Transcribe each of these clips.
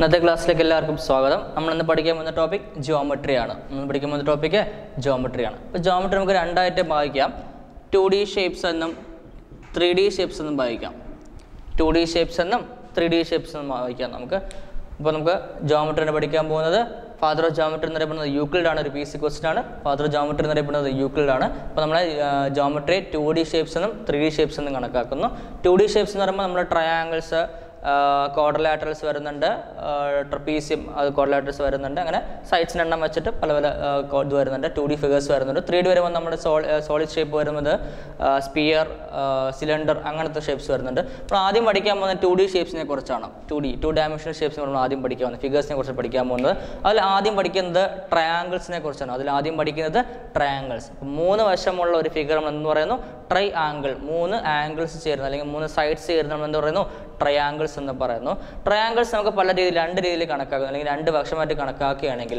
ഇന്നത്തെ ക്ലാസ്സിലേക്ക് എല്ലാവർക്കും സ്വാഗതം നമ്മൾ ഇന്ന് പഠിക്കാൻ പോകുന്ന ടോപ്പിക് ജിയോമെട്രി ആണ് നമ്മൾ പഠിക്കാൻ പോകുന്ന ടോപ്പിക്ക് ജിയോമെട്രി ആണ് അപ്പോൾ ജിയോമെട്രി നമുക്ക് രണ്ടായിട്ട് ഭാഗിക്കാം ടു ഡി ഷേപ്സ് എന്നും ത്രീ ഡി ഷേപ്സ് എന്നും ഭാഗിക്കാം ടു ഡി ഷേപ്സ് എന്നും ത്രീ ഡി ഷേപ്സ് എന്നും ഭാഗിക്കാം നമുക്ക് അപ്പോൾ നമുക്ക് ജോമെട്രിയാണ് പഠിക്കാൻ പോകുന്നത് ഫാദർ ഓഫ് ജോമെട്രി എന്നറിയപ്പെടുന്നത് യൂക്ലിഡ് ആണ് ഒരു പി സി ക്വസ്റ്റൻ ആണ് ഫാദർ ഓഫ് ജോമെട്രി എന്നറിയപ്പെടുന്നത് യൂക്ലിഡ് ആണ് അപ്പോൾ നമ്മൾ ജോമെട്രി ടു ഡി ഷേപ്സ് എന്നും ത്രീ ഡി ഷേപ്സ് എന്നും കണക്കാക്കുന്നു ടു ഡി ഷേപ്സ് എന്ന് പറയുമ്പോൾ നമ്മൾ ട്രയാങ്കിൾസ് ക്വാഡ്രലാറ്ററൽസ് വരുന്നുണ്ട് ട്രപ്പീസിയം അത് ക്വാഡ്രലാറ്ററൽസ് വരുന്നുണ്ട് അങ്ങനെ സൈഡ്സിൻ്റെ എണ്ണം വെച്ചിട്ട് പല പല ആ, co- ഇത് വരുന്നുണ്ട് ടു ഡി ഫിഗേഴ്സ് വരുന്നുണ്ട് ത്രീ ഡി വരുമ്പോൾ നമ്മുടെ സോളിഡ് ഷേപ്പ് വരുന്നത് സ്പിയർ സിലിണ്ടർ അങ്ങനത്തെ ഷേപ്സ് വരുന്നുണ്ട് അപ്പോൾ ആദ്യം പഠിക്കാൻ പോകുന്നത് ടു ഡി ഷേപ്സിനെ കുറിച്ചാണ് two D two dimensional shapes നമ്മൾ ആദ്യം പഠിക്കാൻ പോകുന്നത് ഫിഗേഴ്സിനെ കുറിച്ച് പഠിക്കാൻ പോകുന്നത് അതിൽ ആദ്യം പഠിക്കുന്നത് ട്രയാങ്കിൾസിനെ കുറിച്ചാണ് അതിൽ ആദ്യം പഠിക്കുന്നത് ട്രയാങ്കിൾസ് മൂന്ന് വശമുള്ള ഒരു ഫിഗർ നമ്മൾ എന്ന് പറയുന്നു ട്രൈ ആംഗിൾ മൂന്ന് ആംഗിൾസ് ചേരുന്ന അല്ലെങ്കിൽ മൂന്ന് സൈഡ്സ് ചേരുന്ന നമ്മൾ എന്ത് പറയുന്നു ട്രയാങ്കിൾസ് എന്ന് പറയുന്നു ട്രയാങ്കിൾസ് നമുക്ക് പല രീതിയിൽ രണ്ട് രീതിയിൽ കണക്കാക്കുന്നു അല്ലെങ്കിൽ രണ്ട് വശമായിട്ട് കണക്കാക്കുകയാണെങ്കിൽ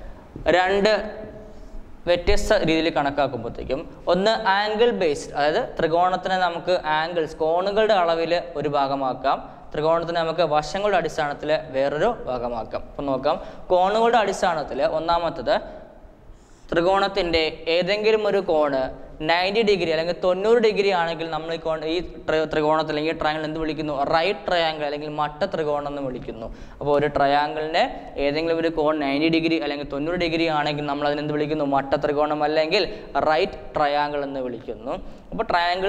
രണ്ട് വ്യത്യസ്ത രീതിയിൽ കണക്കാക്കുമ്പോഴത്തേക്കും ഒന്ന് ആംഗിൾ ബേസ്ഡ് അതായത് ത്രികോണത്തിനെ നമുക്ക് ആംഗിൾസ് കോണുകളുടെ അളവിൽ ഒരു ഭാഗമാക്കാം ത്രികോണത്തിനെ നമുക്ക് വശങ്ങളുടെ അടിസ്ഥാനത്തിൽ വേറൊരു ഭാഗമാക്കാം അപ്പം നോക്കാം കോണുകളുടെ അടിസ്ഥാനത്തിൽ ഒന്നാമത്തത് ത്രികോണത്തിൻ്റെ ഏതെങ്കിലും ഒരു കോണ് നയൻറ്റി ഡിഗ്രി അല്ലെങ്കിൽ തൊണ്ണൂറ് ഡിഗ്രി ആണെങ്കിൽ നമ്മൾ ഈ കോൺ ഈ ത്രി- ത്രികോണത്തിൽ അല്ലെങ്കിൽ ട്രയാങ്കിൾ എന്ത് വിളിക്കുന്നു റൈറ്റ് ട്രയാങ്കിൾ അല്ലെങ്കിൽ മട്ട ത്രികോണം എന്ന് വിളിക്കുന്നു അപ്പോൾ ഒരു ട്രയാങ്കിളിൻ്റെ ഏതെങ്കിലും ഒരു കോൺ നയൻറ്റി ഡിഗ്രി അല്ലെങ്കിൽ തൊണ്ണൂറ് ഡിഗ്രി ആണെങ്കിൽ നമ്മൾ അതിനെന്ത് വിളിക്കുന്നു മട്ട ത്രികോണം അല്ലെങ്കിൽ റൈറ്റ് ട്രയാങ്കിൾ എന്ന് വിളിക്കുന്നു അപ്പോൾ ട്രയാങ്കിൾ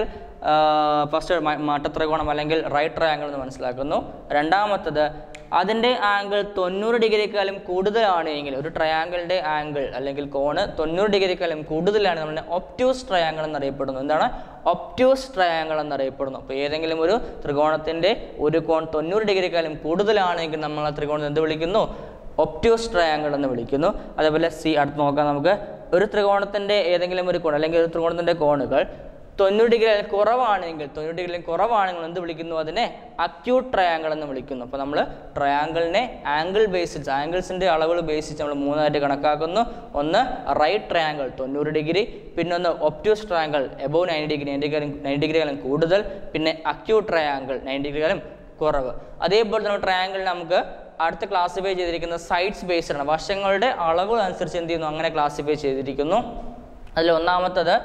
ഫസ്റ്റ് മട്ട ത്രികോണം അല്ലെങ്കിൽ റൈറ്റ് ട്രയാങ്കിൾ എന്ന് മനസ്സിലാക്കുന്നു രണ്ടാമത്തത് അതിൻ്റെ ആംഗിൾ തൊണ്ണൂറ് ഡിഗ്രിക്കാളും കൂടുതലാണ് എങ്കിൽ ഒരു ട്രയാങ്കിളിൻ്റെ ആംഗിൾ അല്ലെങ്കിൽ കോണ് തൊണ്ണൂറ് ഡിഗ്രിക്കാളും കൂടുതലാണ് നമ്മൾ ഒപ്റ്റ്യൂസ് ട്രയാങ്കിൾ എന്നറിയപ്പെടുന്നു എന്താണ് ഒപ്റ്റ്യൂസ് ട്രയാങ്കിൾ എന്നറിയപ്പെടുന്നു അപ്പോൾ ഏതെങ്കിലും ഒരു ത്രികോണത്തിൻ്റെ ഒരു കോൺ തൊണ്ണൂറ് ഡിഗ്രിക്കാളും കൂടുതലാണെങ്കിൽ നമ്മൾ ആ ത്രികോണം എന്ത് വിളിക്കുന്നു ഒപ്റ്റ്യൂസ് ട്രയാങ്കിൾ എന്ന് വിളിക്കുന്നു അതേപോലെ സി അടുത്ത് നോക്കാം നമുക്ക് ഒരു ത്രികോണത്തിൻ്റെ ഏതെങ്കിലും ഒരു കോൺ അല്ലെങ്കിൽ ഒരു ത്രികോണത്തിൻ്റെ കോണുകൾ തൊണ്ണൂറ് ഡിഗ്രി കുറവാണെങ്കിൽ തൊണ്ണൂറ് ഡിഗ്രി കുറവാണെങ്കിൽ എന്ത് വിളിക്കുന്നു അതിനെ അക്യൂട്ട് ട്രയാങ്കിൾ എന്ന് വിളിക്കുന്നു അപ്പോൾ നമ്മൾ ട്രയാങ്കിളിനെ ആംഗിൾ ബേസിസ് ആംഗിൾസിൻ്റെ അളവുകൾ ബേസിച്ച് നമ്മൾ മൂന്നായിട്ട് കണക്കാക്കുന്നു ഒന്ന് റൈറ്റ് ട്രയാങ്കിൾ തൊണ്ണൂറ് ഡിഗ്രി പിന്നെ ഒന്ന് obtuse triangle above ninety degree ninety degree ninety ഡിഗ്രികളും കൂടുതൽ പിന്നെ അക്യൂട്ട് ട്രയാങ്കിൾ നയൻറ്റി ഡിഗ്രികളും കുറവ് അതേപോലെ തന്നെ ട്രയാങ്കിൾ നമുക്ക് അടുത്ത ക്ലാസിഫൈ ചെയ്തിരിക്കുന്ന സൈഡ്സ് ബേസ്ഡ് ആണ് വശങ്ങളുടെ അളവുകൾ അനുസരിച്ച് എന്ത് ചെയ്യുന്നു അങ്ങനെ ക്ലാസിഫൈ ചെയ്തിരിക്കുന്നു അതിൽ ഒന്നാമത്തത്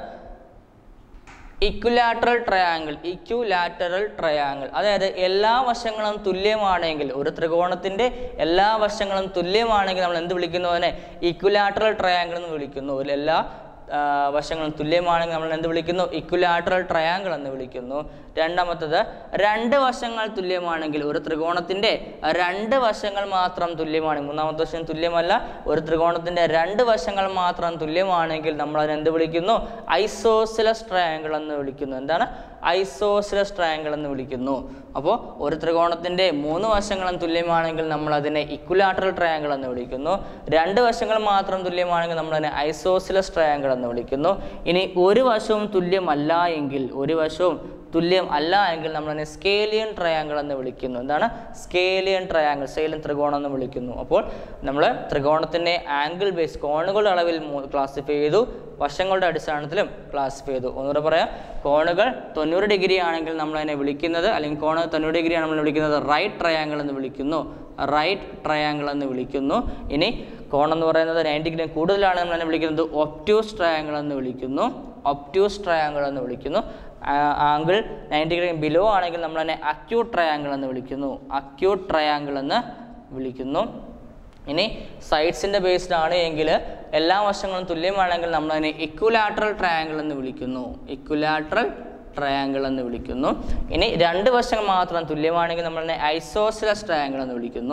ഇക്വിലാറ്ററൽ ട്രയാങ്കിൾ ഇക്വിലാറ്ററൽ ട്രയാങ്കിൾ അതായത് എല്ലാ വശങ്ങളും തുല്യമാണെങ്കിൽ ഒരു ത്രികോണത്തിന്റെ എല്ലാ വശങ്ങളും തുല്യമാണെങ്കിൽ നമ്മൾ എന്ത് വിളിക്കുന്നു അതിനെ ഇക്വിലാറ്ററൽ ട്രയാങ്കിൾ എന്ന് വിളിക്കുന്നു ഒരു എല്ലാ ആ, വശങ്ങളും തുല്യമാണെങ്കിൽ നമ്മൾ എന്ത് വിളിക്കുന്നു ഇക്വിലാറ്ററൽ ട്രയാങ്കിൾ എന്ന് വിളിക്കുന്നു രണ്ടാമത്തത് രണ്ട് വശങ്ങൾ തുല്യമാണെങ്കിൽ ഒരു ത്രികോണത്തിന്റെ രണ്ട് വശങ്ങൾ മാത്രം തുല്യമാണ് മൂന്നാമത്തെ വശം തുല്യമല്ല ഒരു ത്രികോണത്തിന്റെ രണ്ട് വശങ്ങൾ മാത്രം തുല്യമാണെങ്കിൽ നമ്മൾ അതിനെ എന്ത് വിളിക്കുന്നു ഐസോസിലസ് ട്രയാങ്കിൾ എന്ന് വിളിക്കുന്നു എന്താണ് ഐസോസിലസ് ട്രയാങ്കിൾ എന്ന് വിളിക്കുന്നു അപ്പോൾ ഒരു ത്രികോണത്തിന്റെ മൂന്ന് വശങ്ങളും തുല്യമാണെങ്കിൽ നമ്മൾ അതിനെ ഇക്വലാറ്ററൽ ട്രയാങ്കിൾ എന്ന് വിളിക്കുന്നു രണ്ട് വശങ്ങൾ മാത്രം തുല്യമാണെങ്കിൽ നമ്മൾ അതിനെ ഐസോസിലസ് ട്രയാങ്കിൾ എന്ന് വിളിക്കുന്നു ഇനി ഒരു വശവും തുല്യമല്ല എങ്കിൽ ഒരു വശവും തുല്യം അല്ല എങ്കിൽ നമ്മൾ അതിനെ സ്കേലിയൻ ട്രയാങ്കിൾ എന്ന് വിളിക്കുന്നു എന്താണ് സ്കേലിയൻ ട്രയാങ്കിൾ സ്കേലിയൻ ത്രികോണം എന്ന് വിളിക്കുന്നു അപ്പോൾ നമ്മൾ ത്രികോണത്തിൻ്റെ ആംഗിൾ ബേസ് കോണുകളുടെ അളവിൽ ക്ലാസിഫൈ ചെയ്തു വശങ്ങളുടെ അടിസ്ഥാനത്തിലും ക്ലാസിഫൈ ചെയ്തു ഒന്നുകൂടെ പറയാം കോണുകൾ തൊണ്ണൂറ് ഡിഗ്രി ആണെങ്കിൽ നമ്മൾ അതിനെ വിളിക്കുന്നത് അല്ലെങ്കിൽ കോണ് തൊണ്ണൂറ് ഡിഗ്രിയാണ് നമ്മൾ വിളിക്കുന്നത് റൈറ്റ് ട്രയാങ്കിൾ എന്ന് വിളിക്കുന്നു റൈറ്റ് ട്രയാങ്കിൾ എന്ന് വിളിക്കുന്നു ഇനി കോണെന്ന് പറയുന്നത് നയൻറ്റി ഡിഗ്രി കൂടുതലാണ് നമ്മൾ അതിനെ വിളിക്കുന്നത് ഒപ്റ്റ്യൂസ് ട്രയാങ്കിൾ എന്ന് വിളിക്കുന്നു ഒപ്റ്റ്യൂസ് ട്രയാങ്കിൾ എന്ന് വിളിക്കുന്നു ആംഗിൾ നയൻറ്റി ഡിഗ്രി ബിലോ ആണെങ്കിൽ നമ്മൾ അതിനെ അക്യൂട്ട് ട്രയാങ്കിൾ എന്ന് വിളിക്കുന്നു അക്യൂട്ട് ട്രയാങ്കിൾ എന്ന് വിളിക്കുന്നു ഇനി സൈഡ്സിൻ്റെ ബേസ്ഡ് ആണ് എങ്കിൽ എല്ലാ വശങ്ങളും തുല്യമാണെങ്കിൽ നമ്മൾ അതിനെ ഇക്വലാറ്ററൽ ട്രയാങ്കിൾ എന്ന് വിളിക്കുന്നു ഇക്വലാറ്ററൽ ട്രയാങ്കിൾ എന്ന് വിളിക്കുന്നു ഇനി രണ്ട് വശങ്ങൾ മാത്രം തുല്യമാണെങ്കിൽ നമ്മൾ അതിനെ ഐസോസിലസ് ട്രയാങ്കിൾ എന്ന് വിളിക്കുന്നു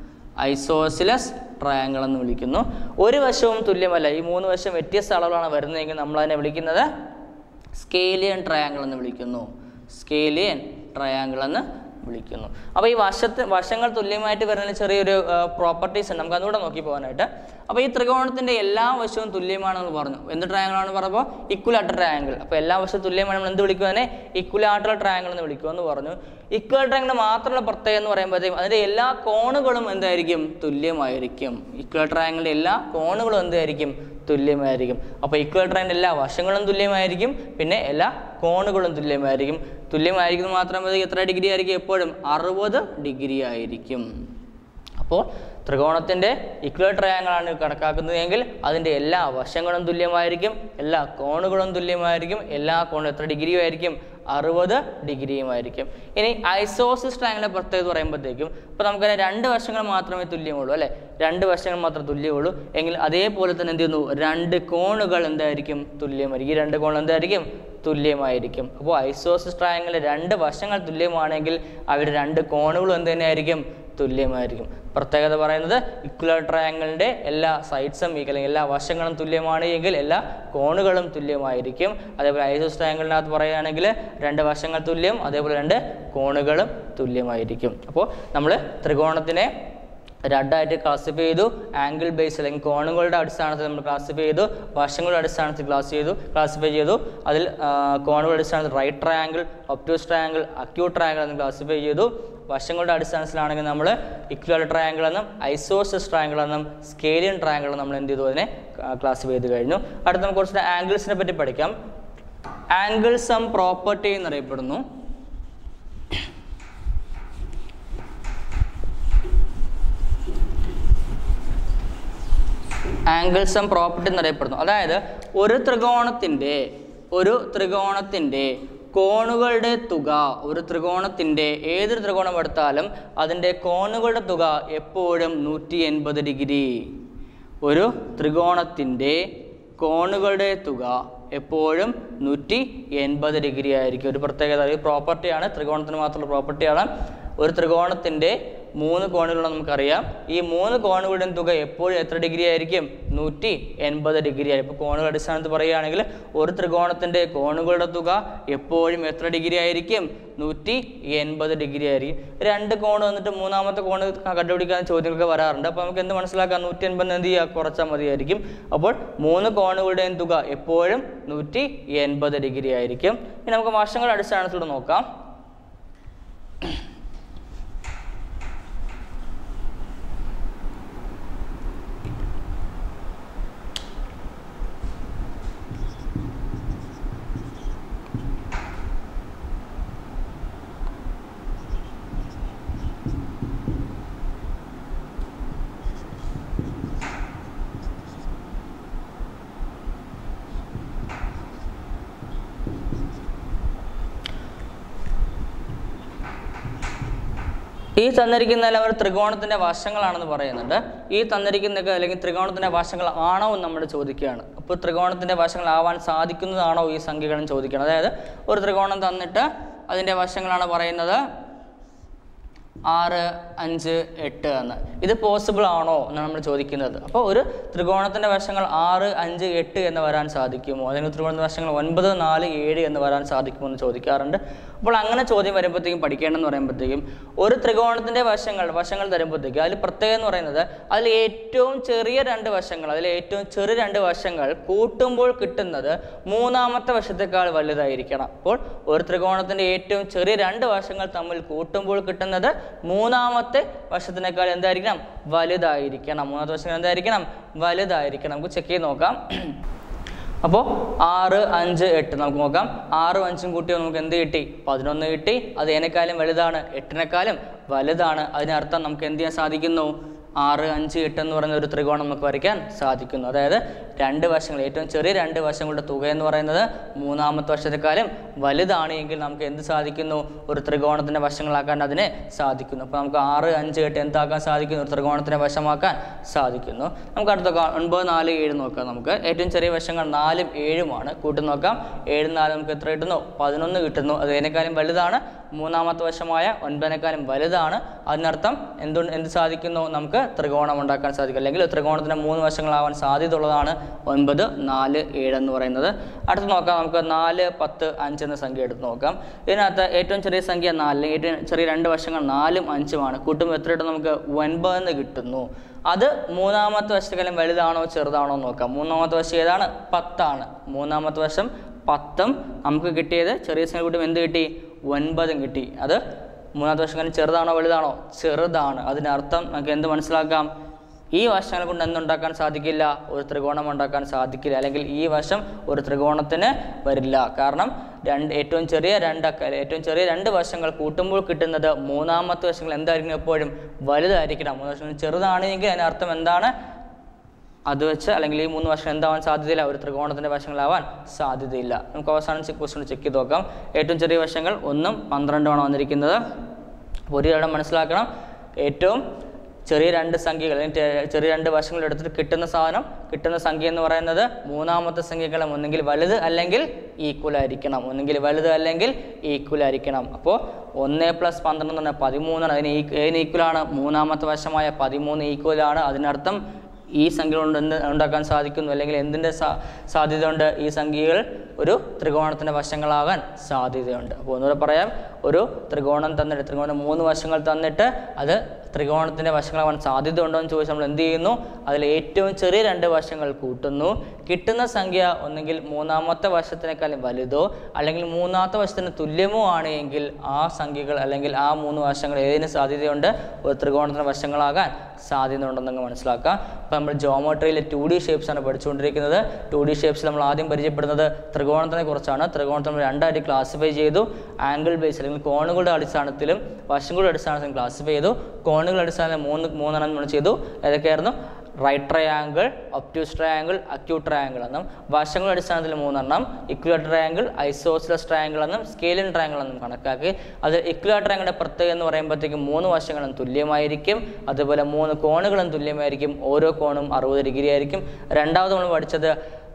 ഐസോസിലസ് ട്രയാങ്കിൾ എന്ന് വിളിക്കുന്നു ഒരു വശവും തുല്യമല്ല ഈ മൂന്ന് വശം വ്യത്യസ്ത അളവിലാണ് വരുന്നതെങ്കിൽ നമ്മൾ അതിനെ വിളിക്കുന്നത് സ്കേലിയൻ ട്രയാങ്കിൾ എന്ന് വിളിക്കുന്നു സ്കേലിയൻ ട്രയാങ്കിൾ എന്ന് വിളിക്കുന്നു അപ്പോൾ ഈ വശത്ത് വശങ്ങൾ തുല്യമായിട്ട് വരുന്ന ചെറിയൊരു പ്രോപ്പർട്ടീസ് ഉണ്ട് നമുക്ക് അതുകൂടെ നോക്കി പോകാനായിട്ട് അപ്പോൾ ഈ ത്രികോണത്തിൻ്റെ എല്ലാ വശവും തുല്യമാണെന്ന് പറഞ്ഞു എന്ത് ട്രയാങ്കിൾ ആണെന്ന് പറയുമ്പോൾ ഇക്വലാറ്റർ ട്രയാങ്കിൾ അപ്പോൾ എല്ലാ വശവും തുല്യമാണ് നമ്മൾ എന്ത് വിളിക്കും അതിനെ ഇക്വലാറ്ററൽ ട്രയാങ്കിൾ എന്ന് വിളിക്കുമെന്ന് പറഞ്ഞു ഇക്വൽ ട്രയാങ്കിൾ മാത്രമുള്ള പ്രത്യേകത എന്ന് പറയുമ്പോഴത്തേക്കും അതിൻ്റെ എല്ലാ കോണുകളും എന്തായിരിക്കും തുല്യമായിരിക്കും ഇക്വൽ ട്രയാങ്കിളിൻ്റെ എല്ലാ കോണുകളും എന്തായിരിക്കും തുല്യമായിരിക്കും അപ്പോൾ ഇക്വൽ ട്രയാങ്കിളിൻ്റെ എല്ലാ വശങ്ങളും തുല്യമായിരിക്കും പിന്നെ എല്ലാ കോണുകളും തുല്യമായിരിക്കും തുല്യമായിരിക്കും മാത്രമേ എത്ര ഡിഗ്രി ആയിരിക്കും എപ്പോഴും അറുപത് ഡിഗ്രി ആയിരിക്കും അപ്പോൾ ത്രികോണത്തിൻ്റെ ഇക്വൽ ട്രയാങ്കിളാണ് കണക്കാക്കുന്നത് എങ്കിൽ അതിൻ്റെ എല്ലാ വശങ്ങളും തുല്യമായിരിക്കും എല്ലാ കോണുകളും തുല്യമായിരിക്കും എല്ലാ കോണും എത്ര ഡിഗ്രിയും ആയിരിക്കും അറുപത് ഡിഗ്രിയുമായിരിക്കും ഇനി ഐസോസിസ് ട്രയാങ്കിളിൻ്റെ പ്രത്യേകത പറയുമ്പോഴത്തേക്കും ഇപ്പോൾ നമുക്കറിയാം രണ്ട് വശങ്ങൾ മാത്രമേ തുല്യമുള്ളൂ അല്ലേ രണ്ട് വശങ്ങൾ മാത്രമേ തുല്യമുള്ളൂ എങ്കിൽ അതേപോലെ തന്നെ എന്ത് ചെയ്യുന്നു രണ്ട് കോണുകൾ എന്തായിരിക്കും തുല്യമായിരിക്കും ഈ രണ്ട് കോണുകൾ എന്തായിരിക്കും തുല്യമായിരിക്കും അപ്പോൾ ഐസോസിസ് ട്രയാങ്കിളിലെ രണ്ട് വശങ്ങൾ തുല്യമാണെങ്കിൽ അവരുടെ രണ്ട് കോണുകളും എന്ത് തന്നെയായിരിക്കും തുല്യമായിരിക്കും പ്രത്യേകത പറയുന്നത് ഇക്വലർ ട്രയാങ്കിളിൻ്റെ എല്ലാ സൈഡ്സും അല്ലെങ്കിൽ എല്ലാ വശങ്ങളും തുല്യമാണ് എങ്കിൽ എല്ലാ കോണുകളും തുല്യമായിരിക്കും അതേപോലെ ഐസോസ് ട്രയാങ്കിളിനകത്ത് പറയുകയാണെങ്കിൽ രണ്ട് വശങ്ങൾ തുല്യം അതേപോലെ രണ്ട് കോണുകളും തുല്യമായിരിക്കും അപ്പോൾ നമ്മൾ ത്രികോണത്തിനെ രണ്ടായിട്ട് ക്ലാസിഫൈ ചെയ്തു ആംഗിൾ ബേസ് അല്ലെങ്കിൽ കോണുകളുടെ അടിസ്ഥാനത്തിൽ നമ്മൾ ക്ലാസിഫൈ ചെയ്തു വശങ്ങളുടെ അടിസ്ഥാനത്തിൽ ക്ലാസ് ചെയ്തു ക്ലാസിഫൈ ചെയ്തു അതിൽ ആ, കോണുകളുടെ അടിസ്ഥാനത്തിൽ right triangle obtuse triangle acute triangle എന്ന് ക്ലാസിഫൈ ചെയ്തു വശങ്ങളുടെ അടിസ്ഥാനത്തിലാണെങ്കിൽ നമ്മൾ ഇക്വൽ ട്രയാങ്കിൾ എന്നും ഐസോസസ് ട്രയാങ്കിൾ എന്നും സ്കേലിയൻ ട്രയാങ്കിൾ നമ്മൾ എന്ത് ചെയ്തു അതിനെ ക്ലാസിഫൈ ചെയ്ത് കഴിഞ്ഞു അടുത്ത നമുക്ക് കുറച്ച് ആംഗിൾസിനെ പറ്റി പഠിക്കാം ആംഗിൾ സം പ്രോപ്പർട്ടി എന്നറിയപ്പെടുന്നു ആംഗിൾസ് ആൻഡ് പ്രോപ്പർട്ടി എന്നറിയപ്പെടുന്നു അതായത് ഒരു ത്രികോണത്തിൻ്റെ ഒരു ത്രികോണത്തിൻ്റെ കോണുകളുടെ തുക ഒരു ത്രികോണത്തിൻ്റെ ഏതൊരു ത്രികോണം എടുത്താലും അതിൻ്റെ കോണുകളുടെ തുക എപ്പോഴും നൂറ്റി എൺപത് ഡിഗ്രി ഒരു ത്രികോണത്തിൻ്റെ കോണുകളുടെ തുക എപ്പോഴും നൂറ്റി എൺപത് ഡിഗ്രി ആയിരിക്കും ഒരു പ്രത്യേകത ഒരു പ്രോപ്പർട്ടിയാണ് ത്രികോണത്തിന് മാത്രമുള്ള പ്രോപ്പർട്ടിയാണ് ഒരു ത്രികോണത്തിൻ്റെ മൂന്ന് കോണുകൾ നമുക്കറിയാം ഈ മൂന്ന് കോണുകളുടെയും തുക എപ്പോഴും എത്ര ഡിഗ്രി ആയിരിക്കും നൂറ്റി എൺപത് ഡിഗ്രി ആയിരിക്കും ഇപ്പോൾ കോണുകളുടെ അടിസ്ഥാനത്തിൽ പറയുകയാണെങ്കിൽ ഒരു ത്രികോണത്തിൻ്റെ കോണുകളുടെ തുക എപ്പോഴും എത്ര ഡിഗ്രി ആയിരിക്കും നൂറ്റി എൺപത് ഡിഗ്രി ആയിരിക്കും രണ്ട് കോണ് വന്നിട്ട് മൂന്നാമത്തെ കോണ് കണ്ടുപിടിക്കാൻ ചോദ്യങ്ങളൊക്കെ വരാറുണ്ട് അപ്പോൾ നമുക്ക് എന്ത് മനസ്സിലാക്കാം നൂറ്റി എൺപത് എന്ത് ചെയ്യുക കുറച്ചാൽ മതിയായിരിക്കും അപ്പോൾ മൂന്ന് കോണുകളുടെയും തുക എപ്പോഴും നൂറ്റി എൺപത് ഡിഗ്രി ആയിരിക്കും ഇനി നമുക്ക് വർഷങ്ങളുടെ അടിസ്ഥാനത്തിലൂടെ നോക്കാം ഈ തന്നിരിക്കുന്ന എല്ലാം ഒരു ത്രികോണത്തിന്റെ വശങ്ങളാണെന്ന് പറയുന്നുണ്ട് ഈ തന്നിരിക്കുന്നതൊക്കെ അല്ലെങ്കിൽ ത്രികോണത്തിന്റെ വശങ്ങൾ ആണോ എന്ന് നമ്മൾ ചോദിക്കുകയാണ് അപ്പോൾ ത്രികോണത്തിന്റെ വശങ്ങളാവാൻ സാധിക്കുന്നതാണോ ഈ സംഖ്യകളും ചോദിക്കണം അതായത് ഒരു ത്രികോണം തന്നിട്ട് അതിന്റെ വശങ്ങളാണ് പറയുന്നത് ആറ് അഞ്ച് എട്ട് എന്ന് ഇത് പോസിബിൾ ആണോ എന്നാണ് നമ്മൾ ചോദിക്കുന്നത് അപ്പോൾ ഒരു ത്രികോണത്തിൻ്റെ വശങ്ങൾ ആറ് അഞ്ച് എട്ട് എന്ന് വരാൻ സാധിക്കുമോ അല്ലെങ്കിൽ ത്രികോണത്തിൻ്റെ വശങ്ങൾ ഒൻപത് നാല് ഏഴ് എന്ന് വരാൻ സാധിക്കുമോ എന്ന് ചോദിക്കാറുണ്ട് അപ്പോൾ അങ്ങനെ ചോദ്യം വരുമ്പോഴത്തേക്കും പഠിക്കേണ്ടതെന്ന് പറയുമ്പോഴത്തേക്കും ഒരു ത്രികോണത്തിൻ്റെ വശങ്ങൾ വശങ്ങൾ തരുമ്പോഴത്തേക്കും അതിൽ പ്രത്യേകം എന്ന് പറയുന്നത് അതിൽ ഏറ്റവും ചെറിയ രണ്ട് വശങ്ങൾ അതിൽ ഏറ്റവും ചെറിയ രണ്ട് വശങ്ങൾ കൂട്ടുമ്പോൾ കിട്ടുന്നത് മൂന്നാമത്തെ വശത്തേക്കാൾ വലുതായിരിക്കണം അപ്പോൾ ഒരു ത്രികോണത്തിൻ്റെ ഏറ്റവും ചെറിയ രണ്ട് വശങ്ങൾ തമ്മിൽ കൂട്ടുമ്പോൾ കിട്ടുന്നത് മൂന്നാമത്തെ വശത്തിനേക്കാൾ എന്തായിരിക്കണം വലുതായിരിക്കണം മൂന്നാമത്തെ വശങ്ങൾ എന്തായിരിക്കണം വലുതായിരിക്കണം നമുക്ക് ചെക്ക് ചെയ്ത് നോക്കാം അപ്പോൾ ആറ് അഞ്ച് എട്ട് നമുക്ക് നോക്കാം ആറും അഞ്ചും കൂട്ടിയോ നമുക്ക് എന്ത് കിട്ടി പതിനൊന്ന് കിട്ടി അത് ഏനേക്കാളും വലുതാണ് എട്ടിനേക്കാളും വലുതാണ് അതിനർത്ഥം നമുക്ക് എന്ത് ചെയ്യാൻ സാധിക്കുന്നു ആറ് അഞ്ച് എട്ട് എന്ന് പറയുന്ന ഒരു ത്രികോണം നമുക്ക് വരയ്ക്കാൻ സാധിക്കുന്നു അതായത് രണ്ട് വശങ്ങൾ ഏറ്റവും ചെറിയ രണ്ട് വശങ്ങളുടെ തുക എന്ന് പറയുന്നത് മൂന്നാമത്തെ വശത്തെക്കാളും വലുതാണ് എങ്കിൽ നമുക്ക് എന്ത് സാധിക്കുന്നു ഒരു ത്രികോണത്തിൻ്റെ വശങ്ങളാക്കാൻ അതിനെ സാധിക്കുന്നു അപ്പോൾ നമുക്ക് ആറ് അഞ്ച് എട്ട് എന്താക്കാൻ സാധിക്കുന്നു ഒരു ത്രികോണത്തിൻ്റെ വശമാക്കാൻ സാധിക്കുന്നു നമുക്ക് അടുത്ത കാ- ഒൻപത് നാല് ഏഴ് നോക്കാം നമുക്ക് ഏറ്റവും ചെറിയ വശങ്ങൾ നാലും ഏഴുമാണ് കൂട്ടി നോക്കാം ഏഴ് നാല് നമുക്ക് എത്ര കിട്ടുന്നു പതിനൊന്ന് കിട്ടുന്നു അത് അതിനേക്കാളും വലുതാണ് മൂന്നാമത്തെ വശമായ ഒൻപതിനേക്കാളും വലുതാണ് അതിനർത്ഥം എന്തുകൊണ്ട് എന്ത് സാധിക്കുന്നു നമുക്ക് ത്രികോണം ഉണ്ടാക്കാൻ സാധിക്കും അല്ലെങ്കിൽ ത്രികോണത്തിന് മൂന്ന് വശങ്ങളാവാൻ സാധ്യതയുള്ളതാണ് ഒൻപത് നാല് ഏഴ് എന്ന് പറയുന്നത് അടുത്ത് നോക്കാം നമുക്ക് നാല് പത്ത് അഞ്ച് എന്ന സംഖ്യ എടുത്ത് നോക്കാം ഇതിനകത്ത് ഏറ്റവും ചെറിയ സംഖ്യ നാല് അല്ലെങ്കിൽ ഏറ്റവും ചെറിയ രണ്ട് വശങ്ങൾ നാലും അഞ്ചുമാണ് കൂട്ടുമ്പോൾ എത്ര കിട്ടും നമുക്ക് ഒൻപതെന്ന് കിട്ടുന്നു അത് മൂന്നാമത്തെ വശത്തേക്കാളും വലുതാണോ ചെറുതാണോ എന്ന് നോക്കാം മൂന്നാമത്തെ വശം ഏതാണ് പത്താണ് മൂന്നാമത്തെ വശം പത്തും നമുക്ക് കിട്ടിയത് ചെറിയ സംഖ്യ കൂട്ടുമ്പോൾ എന്ത് കിട്ടി ഒൻപതും കിട്ടി അത് മൂന്നാമത്തെ വശം ചെറുതാണോ വലുതാണോ ചെറുതാണ് അതിനർത്ഥം നമുക്ക് എന്ത് മനസ്സിലാക്കാം ഈ വശങ്ങൾ കൊണ്ട് എന്തുണ്ടാക്കാൻ സാധിക്കില്ല ഒരു ത്രികോണം ഉണ്ടാക്കാൻ സാധിക്കില്ല അല്ലെങ്കിൽ ഈ വശം ഒരു ത്രികോണത്തിന് വരില്ല കാരണം രണ്ട് ഏറ്റവും ചെറിയ രണ്ട് അക്ക ഏറ്റവും ചെറിയ രണ്ട് വശങ്ങൾ കൂട്ടുമ്പോൾ കിട്ടുന്നത് മൂന്നാമത്തെ വശങ്ങൾ എന്തായിരിക്കും എപ്പോഴും വലുതായിരിക്കണം മൂന്ന് വശങ്ങൾ ചെറുതാണെങ്കിൽ അതിൻ്റെ അർത്ഥം എന്താണ് അത് വെച്ച് അല്ലെങ്കിൽ ഈ മൂന്ന് വശങ്ങൾ എന്താവാൻ സാധ്യതയില്ല ഒരു ത്രികോണത്തിൻ്റെ വശങ്ങളാവാൻ സാധ്യതയില്ല നമുക്ക് അവസാനം ക്വസ്റ്റൻ ചെക്ക് ചെയ്ത് നോക്കാം ഏറ്റവും ചെറിയ വശങ്ങൾ ഒന്നും പന്ത്രണ്ടുമാണ് വന്നിരിക്കുന്നത് അപ്പോൾ ഒരു ഇടം മനസ്സിലാക്കണം ഏറ്റവും ചെറിയ രണ്ട് സംഖ്യകൾ അല്ലെങ്കിൽ ചെ- ചെറിയ രണ്ട് വശങ്ങൾ എടുത്തിട്ട് കിട്ടുന്ന സാധനം കിട്ടുന്ന സംഖ്യ എന്ന് പറയുന്നത് മൂന്നാമത്തെ സംഖ്യകളും ഒന്നെങ്കിൽ വലുത് അല്ലെങ്കിൽ ഈക്വൽ ആയിരിക്കണം ഒന്നെങ്കിൽ വലുത് അല്ലെങ്കിൽ ഈക്വൽ ആയിരിക്കണം അപ്പോൾ ഒന്ന് പ്ലസ് പന്ത്രണ്ട് എന്ന് പറഞ്ഞാൽ പതിമൂന്നാണ് അതിന് ഈ ഏതിന് ഈക്വലാണ് മൂന്നാമത്തെ വശമായ പതിമൂന്ന് ഈക്വലാണ് അതിനർത്ഥം ഈ സംഖ്യ കൊണ്ട് എന്ത് ഉണ്ടാക്കാൻ സാധിക്കുന്നു അല്ലെങ്കിൽ എന്തിൻ്റെ സാ- സാധ്യതയുണ്ട് ഈ സംഖ്യകൾ ഒരു ത്രികോണത്തിൻ്റെ വശങ്ങളാകാൻ സാധ്യതയുണ്ട് അപ്പോൾ ഒന്നുകൂടെ പറയാം ഒരു ത്രികോണം തന്നിട്ട് ത്രികോണം മൂന്ന് വശങ്ങൾ തന്നിട്ട് അത് ത്രികോണത്തിൻ്റെ വശങ്ങളാവാൻ സാധ്യത ഉണ്ടോ എന്ന് ചോദിച്ചാൽ നമ്മൾ എന്ത് ചെയ്യുന്നു അതിൽ ഏറ്റവും ചെറിയ രണ്ട് വശങ്ങൾ കൂട്ടുന്നു കിട്ടുന്ന സംഖ്യ ഒന്നെങ്കിൽ മൂന്നാമത്തെ വശത്തിനേക്കാളും വലുതോ അല്ലെങ്കിൽ മൂന്നാമത്തെ വശത്തിന് തുല്യമോ ആണ് എങ്കിൽ ആ സംഖ്യകൾ അല്ലെങ്കിൽ ആ മൂന്ന് വശങ്ങൾ ഏതിന് സാധ്യതയുണ്ട് ഒരു ത്രികോണത്തിൻ്റെ വശങ്ങളാകാൻ സാധ്യത ഉണ്ടെന്നങ്ങ് മനസ്സിലാക്കുക അപ്പോൾ നമ്മൾ ജോമെട്രിയിലെ ടു ഡി ഷേപ്സ് ആണ് പഠിച്ചുകൊണ്ടിരിക്കുന്നത് ടു ഡി ഷേപ്സിൽ നമ്മൾ ആദ്യം പരിചയപ്പെടുന്നത് ത്രികോണത്തിനെ കുറിച്ചാണ് ത്രികോണത്തെ നമ്മൾ രണ്ടായിട്ട് ക്ലാസിഫൈ ചെയ്തു ആംഗിൾ ബേസ് അല്ലെങ്കിൽ കോണുകളുടെ അടിസ്ഥാനത്തിലും വശങ്ങളുടെ അടിസ്ഥാനത്തിലും ക്ലാസിഫൈ ചെയ്തു കോണുകളുടെ അടിസ്ഥാനത്തിൽ മൂന്ന് മൂന്നെണ്ണം നമ്മൾ ചെയ്തു ഏതൊക്കെയായിരുന്നു right triangle obtuse triangle acute triangle എന്നും വശങ്ങളുടെ അടിസ്ഥാനത്തിൽ മൂന്നെണ്ണം ഇക്വൽ ട്രയാങ്കിൾ ഐസോസിലസ് ട്രയാങ്കിൾ എന്നും സ്കെയിലിൻ ട്രയാങ്കിൾ എന്നും കണക്കാക്കി അത് ഇക്വൽ ട്രയാങ്കിളിൻ്റെ പ്രത്യേകത എന്ന് പറയുമ്പോഴത്തേക്കും മൂന്ന് വശങ്ങളും തുല്യമായിരിക്കും അതുപോലെ മൂന്ന് കോണുകളും തുല്യമായിരിക്കും ഓരോ കോണും അറുപത് ഡിഗ്രി ആയിരിക്കും രണ്ടാമത് നമ്മൾ പഠിച്ചത്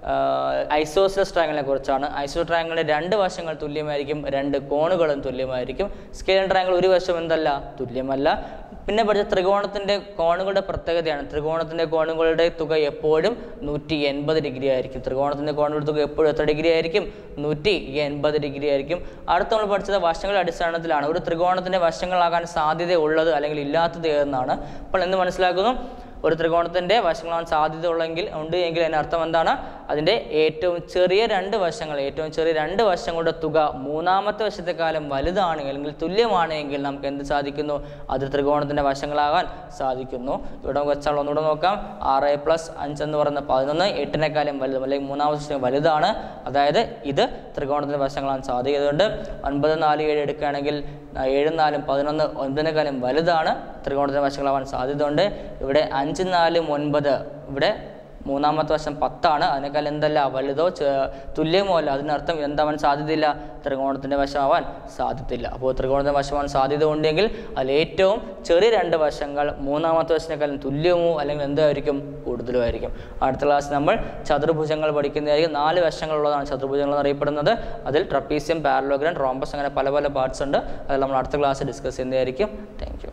ഐസോസിലസ് ട്രയാങ്കിളിനെ കുറിച്ചാണ് ഐസോ ട്രയാങ്കിളിൻ്റെ രണ്ട് വശങ്ങൾ തുല്യമായിരിക്കും രണ്ട് കോണുകളും തുല്യമായിരിക്കും സ്കെയിലൻ ട്രയാങ്കിൾ ഒരു വശം എന്തല്ല തുല്യമല്ല പിന്നെ പഠിച്ച ത്രികോണത്തിൻ്റെ കോണുകളുടെ പ്രത്യേകതയാണ് ത്രികോണത്തിൻ്റെ കോണുകളുടെ തുക എപ്പോഴും നൂറ്റി എൺപത് ഡിഗ്രി ആയിരിക്കും ത്രികോണത്തിൻ്റെ കോണുകളുടെ തുക എപ്പോഴും എത്ര ഡിഗ്രി ആയിരിക്കും നൂറ്റി എൺപത് ഡിഗ്രി ആയിരിക്കും അടുത്ത നമ്മൾ പഠിച്ചത് വശങ്ങളുടെ അടിസ്ഥാനത്തിലാണ് ഒരു ത്രികോണത്തിൻ്റെ വശങ്ങളാകാൻ സാധ്യതയുള്ളത് അല്ലെങ്കിൽ ഇല്ലാത്തത് ഏതെന്നാണ് അപ്പോൾ എന്ത് മനസ്സിലാക്കുന്നു ഒരു ത്രികോണത്തിൻ്റെ വശങ്ങളാണ് സാധ്യത ഉള്ളെങ്കിൽ ഉണ്ട് എങ്കിൽ അതിൻ്റെ അർത്ഥം എന്താണ് അതിൻ്റെ ഏറ്റവും ചെറിയ രണ്ട് വശങ്ങൾ ഏറ്റവും ചെറിയ രണ്ട് വശങ്ങളുടെ തുക മൂന്നാമത്തെ വശത്തെക്കാലം വലുതാണ് അല്ലെങ്കിൽ തുല്യമാണ് എങ്കിൽ നമുക്ക് എന്ത് സാധിക്കുന്നു അത് ത്രികോണത്തിൻ്റെ വശങ്ങളാകാൻ സാധിക്കുന്നു ഇവിടെ നമുക്ക് വെച്ചാൽ ഒന്നുകൂടെ നോക്കാം ആറ് പ്ലസ് അഞ്ച് എന്ന് പറയുന്ന പതിനൊന്ന് എട്ടിനേക്കാളും വലുതും അല്ലെങ്കിൽ മൂന്നാമത്തെ വശം വലുതാണ് അതായത് ഇത് ത്രികോണത്തിൻ്റെ വശങ്ങളാണ് സാധിക്കുന്നുണ്ട് ഒൻപത് നാല് ഏഴ് എടുക്കുകയാണെങ്കിൽ ആ, ഏഴും നാലും പതിനൊന്ന് ഒൻപതിനേക്കാളും വലുതാണ് ത്രികോണത്തിൻ്റെ വശങ്ങളാവാൻ സാധ്യതയുണ്ട് ഇവിടെ അഞ്ച് നാലും ഒൻപത് ഇവിടെ മൂന്നാമത്തെ വശം പത്താണ് അതിനേക്കാൾ എന്തല്ല വലുതോ ചെ- തുല്യമോ അല്ല അതിനർത്ഥം എന്താവാൻ സാധ്യതയില്ല ത്രികോണത്തിൻ്റെ വശമാവാൻ സാധ്യതയില്ല അപ്പോൾ ത്രികോണത്തിൻ്റെ വശമാവാൻ സാധ്യത ഉണ്ടെങ്കിൽ അതിൽ ഏറ്റവും ചെറിയ രണ്ട് വശങ്ങൾ മൂന്നാമത്തെ വശത്തിനേക്കാളും തുല്യമോ അല്ലെങ്കിൽ എന്തായിരിക്കും കൂടുതലും ആയിരിക്കും അടുത്ത ക്ലാസ് നമ്മൾ ചതുർഭുജങ്ങൾ പഠിക്കുന്നതായിരിക്കും നാല് വശങ്ങളുള്ളതാണ് ചതുർഭുജങ്ങൾ എന്നറിയപ്പെടുന്നത് അതിൽ ട്രപ്പീസിയം പാരലോഗ്രാം റോംബസ് അങ്ങനെ പല പല പാർട്സ് ഉണ്ട് അത് നമ്മൾ അടുത്ത ക്ലാസ് ഡിസ്കസ് ചെയ്യുന്നതായിരിക്കും താങ്ക്